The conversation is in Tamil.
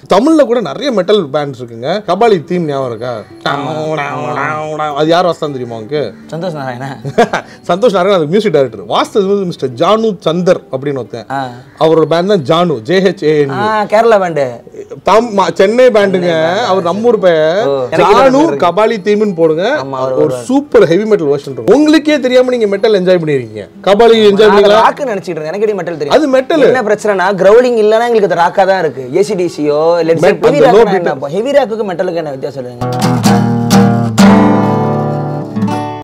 தமிழ்ல கூட நிறைய மெட்டல் பேண்ட்ஸ் இருக்குங்க கபாலி தீம் ஞாபகம் இருக்கா அது யார் வாஸ்தான் தெரியுமா உங்களுக்கு சந்தோஷ் நாராயணா சந்தோஷ் நாராயண் அதுக்கு மியூசிக் டைரக்டர் வாஸ்து வந்து மிஸ்டர் ஜானு சந்தர் அப்படின்னு ஒருத்தன் ஆ. அவரோட பேண்ட் தான் ஜானு ஜேஹெச்ஏஎன் ஆ கேரளா பேண்டு தாம் ம- சென்னை பேண்டுங்க அவர் நம்ம ஊர் பையன் ஜானு கபாலி தீம்னு போடுங்க ஒரு சூப்பர் ஹெவி மெட்டல் வெர்ஷன் இருக்கும் உங்களுக்கே தெரியாம நீங்க மெட்டல் என்ஜாய் பண்ணிருக்கீங்க கபாலி என்ஜாய் பண்ணீங்களா ராக்கு நினைச்சிட்டு இருக்கேன் எனக்கு எப்படி மெட்டல் தெரியும் அது மெட்டல் என்ன பிரச்சனைனா கிரௌலிங் இல்லனா எங்களுக்கு அது ராக்கா தான் இருக்கு ஏசிடிசியோ Met- அந்த low beat. ஹெவி ராக்குக்கு மெட்டலுக்கு என்ன வித்தியாசம் சொல்லுங்க